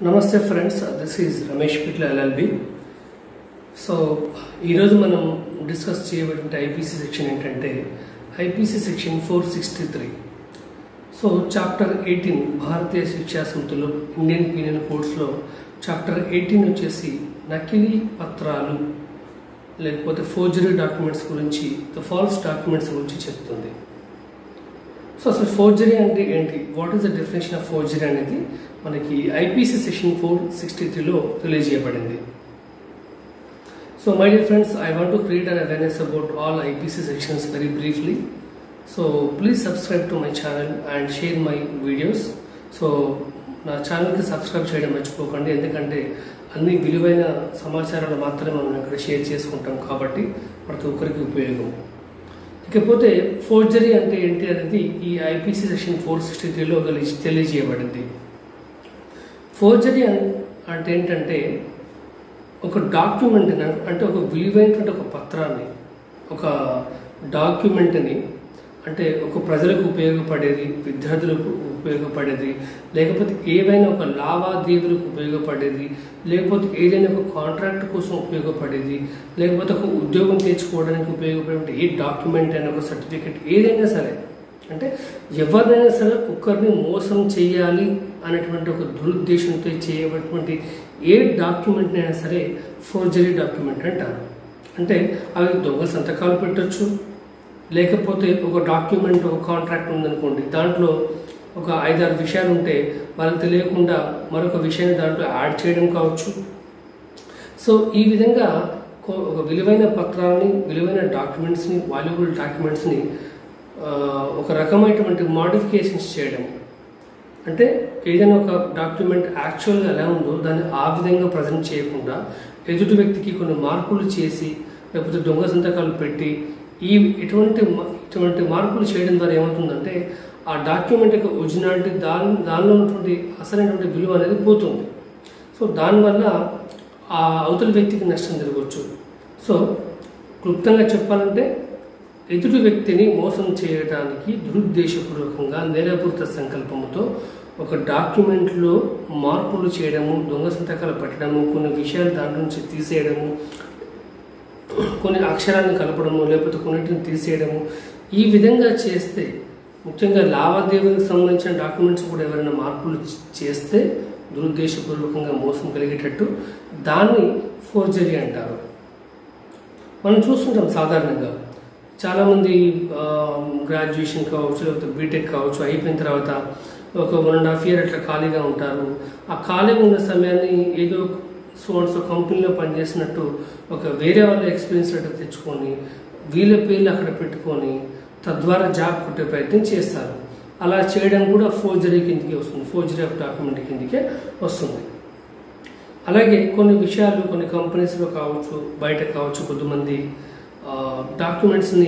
నమస్తే friends this is Ramesh Pitla LLB so ఈరోజు మనం డిస్కస్ చేయబడిన ఐపీసీ సెక్షన్ ఏంటంటే IPC section four sixty three so chapter eighteen భారతీయ శిక్షా సమితిలో ఇండియన్ పీనల్ కోడ్స్లో చాప్టర్ ఎయిటీన్ వచ్చేసి నకిలీ పత్రాలు లేకపోతే ఫోర్జరీ డాక్యుమెంట్స్ గురించి ఫాల్స్ డాక్యుమెంట్స్ గురించి చెప్తుంది సో అసలు ఫోర్జరీ అంటే ఏంటి what is the definition of forgery అనేది మనకి ఐపీసీ సెక్షన్ ఫోర్ సిక్స్టీ త్రీలో తెలియజేయబడింది so my dear friends I want to create an awareness about all IPC sections very briefly so please subscribe to my channel and share my videos so నా ఛానల్కి subscribe చేయడం మర్చిపోకండి ఎందుకంటే అన్ని విలువైన సమాచారాలు మాత్రమే మనం ఇక్కడ షేర్ చేసుకుంటాం కాబట్టి ప్రతి ఒక్కరికి ఉపయోగం ఇకపోతే ఫోర్జరీ అంటే ఏంటి అనేది ఈ ఐపీసీ సెక్షన్ ఫోర్ సిక్స్టీ త్రీలో తెలియజేయబడింది ఫోర్జరీ అంటే ఏంటంటే ఒక డాక్యుమెంట్ అంటే ఒక విలువైనటువంటి ఒక పత్రాన్ని ఒక డాక్యుమెంట్ని అంటే ఒక ప్రజలకు ఉపయోగపడేది విద్యార్థులకు ఉపయోగపడేది లేకపోతే ఏవైనా ఒక లావాదేవీలకు ఉపయోగపడేది లేకపోతే ఏదైనా ఒక కాంట్రాక్ట్ కోసం ఉపయోగపడేది లేకపోతే ఒక ఉద్యోగం తెచ్చుకోవడానికి ఉపయోగపడే ఏ డాక్యుమెంట్ అయినా ఒక సర్టిఫికెట్ ఏదైనా సరే అంటే ఎవరినైనా సరే ఒకరిని మోసం చేయాలి అనేటువంటి ఒక దురుద్దేశంతో చేయబడినటువంటి ఏ డాక్యుమెంట్ అయినా సరే ఫోర్జరీ డాక్యుమెంట్ అంటారు అంటే అవి దొంగ సంతకాలు పెట్టచ్చు లేకపోతే ఒక డాక్యుమెంట్ ఒక కాంట్రాక్ట్ ఉందనుకోండి దాంట్లో ఒక ఐదారు విషయాలు ఉంటే వాళ్ళకి తెలియకుండా మరొక విషయాన్ని దాంట్లో యాడ్ చేయడం కావచ్చు సో ఈ విధంగా ఒక విలువైన పత్రాన్ని విలువైన డాక్యుమెంట్స్ని వాల్యుబుల్ డాక్యుమెంట్స్ని ఒక రకమైనటువంటి మాడిఫికేషన్స్ చేయడం అంటే ఏదైనా ఒక డాక్యుమెంట్ యాక్చువల్గా ఎలా ఉందో దాన్ని ఆ విధంగా ప్రజెంట్ చేయకుండా ఎదుటి వ్యక్తికి కొన్ని మార్పులు చేసి లేకపోతే దొంగ సంతకాలు పెట్టి ఈ ఇటువంటి ఇటువంటి మార్పులు చేయడం ద్వారా ఏమవుతుందంటే ఆ డాక్యుమెంట్ యొక్క ఒరిజినాలిటీ దాని దానిలో ఉన్నటువంటి అసలైనటువంటి విలువ అనేది పోతుంది సో దానివల్ల ఆ అవతల వ్యక్తికి నష్టం జరగవచ్చు సో క్లుప్తంగా చెప్పాలంటే ఎదుటి వ్యక్తిని మోసం చేయడానికి దురుద్దేశపూర్వకంగా నేరపూరిత సంకల్పంతో ఒక డాక్యుమెంట్లో మార్పులు చేయడము దొంగ సంతకాలు పెట్టడము కొన్ని విషయాలు దాంట్లో నుంచి తీసేయడము కొన్ని అక్షరాలను కలపడము లేకపోతే కొన్నింటిని తీసేయడము ఈ విధంగా చేస్తే ముఖ్యంగా లావాదేవీలకు సంబంధించిన డాక్యుమెంట్స్ కూడా ఎవరైనా మార్పులు చేస్తే దురుద్దేశపూర్వకంగా మోసం కలిగేటట్టు దాన్ని ఫోర్జరీ అంటారు మనం చూస్తుంటాం సాధారణంగా చాలామంది గ్రాడ్యుయేషన్ కావచ్చు లేకపోతే బీటెక్ కావచ్చు అయిపోయిన తర్వాత ఒక వన్ అండ్ హాఫ్ ఇయర్ అట్లా ఖాళీగా ఉంటారు ఆ ఖాళీగా ఉన్న సమయాన్ని ఏదో సో అండ్ సో కంపెనీలో పనిచేసినట్టు ఒక వేరే వాళ్ళ ఎక్స్పీరియన్స్ లెటర్ తెచ్చుకొని వీళ్ళ పేర్లు అక్కడ పెట్టుకొని తద్వారా జాబ్ కొట్టే ప్రయత్నం చేస్తారు అలా చేయడం కూడా ఫోర్జరీ కిందకే వస్తుంది ఫోర్జరీ ఆఫ్ డాక్యుమెంట్ కిందకే వస్తుంది అలాగే కొన్ని విషయాలు కొన్ని కంపెనీస్లో కావచ్చు బయట కావచ్చు కొద్దిమంది డాక్యుమెంట్స్ని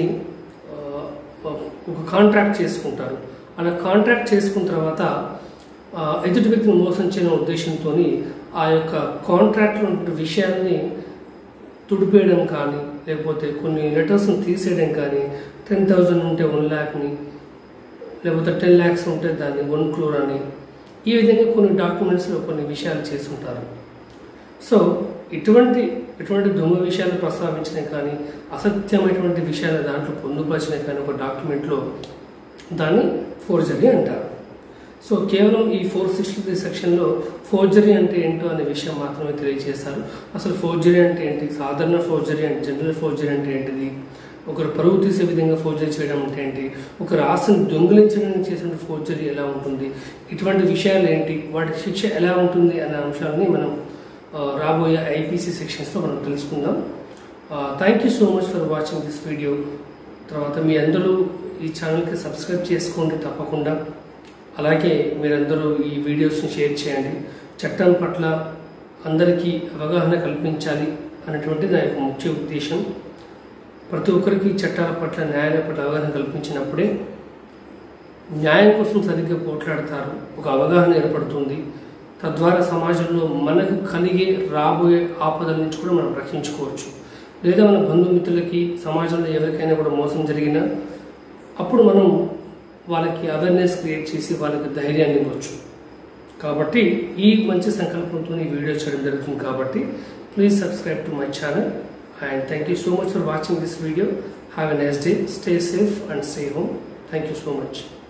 ఒక కాంట్రాక్ట్ చేసుకుంటారు అలా కాంట్రాక్ట్ చేసుకున్న తర్వాత ఎదుటి వ్యక్తిని మోసం చేయడం ఉద్దేశంతో ఆ యొక్క కాంట్రాక్ట్లో ఉన్న విషయాన్ని తుడిపేయడం కానీ లేకపోతే కొన్ని లెటర్స్ని తీసేయడం కానీ టెన్ థౌజండ్ ఉంటే వన్ ల్యాక్ని లేకపోతే టెన్ ల్యాక్స్ ఉంటే దాన్ని వన్ క్రోర్ అని ఈ విధంగా కొన్ని డాక్యుమెంట్స్లో కొన్ని విషయాలు చేసుకుంటారు సో ఇటువంటి ఇటువంటి దొంగ విషయాలు ప్రస్తావించిన కానీ అసత్యమైనటువంటి విషయాలు దాంట్లో పొందుపరిచిన కానీ ఒక డాక్యుమెంట్లో దాన్ని ఫోర్జరీ అంటారు సో కేవలం ఈ ఫోర్ సిక్స్టీ త్రీ సెక్షన్లో ఫోర్జరీ అంటే ఏంటో అనే విషయం మాత్రమే తెలియజేస్తారు అసలు ఫోర్జరీ అంటే ఏంటి సాధారణ ఫోర్జరీ అంటే జనరల్ ఫోర్జరీ అంటే ఏంటిది ఒకరు పరువు తీసే విధంగా ఫోర్జరీ చేయడం అంటే ఏంటి ఒకరు ఆస్తిని దొంగిలించడానికి చేసిన ఫోర్జరీ ఎలా ఉంటుంది ఇటువంటి విషయాలు ఏంటి వాటి శిక్ష ఎలా ఉంటుంది అనే అంశాలని మనం రాబోయే ఐపీసీ సెక్షన్స్లో మనం తెలుసుకుందాం thank you so much for watching this video తర్వాత మీ అందరూ ఈ ఛానల్కి సబ్స్క్రైబ్ చేసుకోండి తప్పకుండా అలాగే మీరందరూ ఈ వీడియోస్ని షేర్ చేయండి చట్టం పట్ల అందరికీ అవగాహన కల్పించాలి అనేటువంటి నా యొక్క ముఖ్య ఉద్దేశం ప్రతి ఒక్కరికి చట్టాల పట్ల న్యాయాల పట్ల అవగాహన కల్పించినప్పుడే న్యాయం కోసం సరిగ్గా పోట్లాడతారు ఒక అవగాహన ఏర్పడుతుంది తద్వారా సమాజంలో మనకు కలిగే రాబోయే ఆపదల నుంచి కూడా మనం రక్షించుకోవచ్చు లేదా మన బంధుమిత్రులకి సమాజంలో ఎవరికైనా కూడా మోసం జరిగినా అప్పుడు మనం వాళ్ళకి అవేర్నెస్ క్రియేట్ చేసి వాళ్ళకి ధైర్యాన్ని ఇవ్వచ్చు కాబట్టి ఈ మంచి సంకల్పంతో ఈ వీడియో చేయడం జరుగుతుంది కాబట్టి please subscribe to my channel and thank you so much for watching this video have a nice day stay safe and stay home thank you so much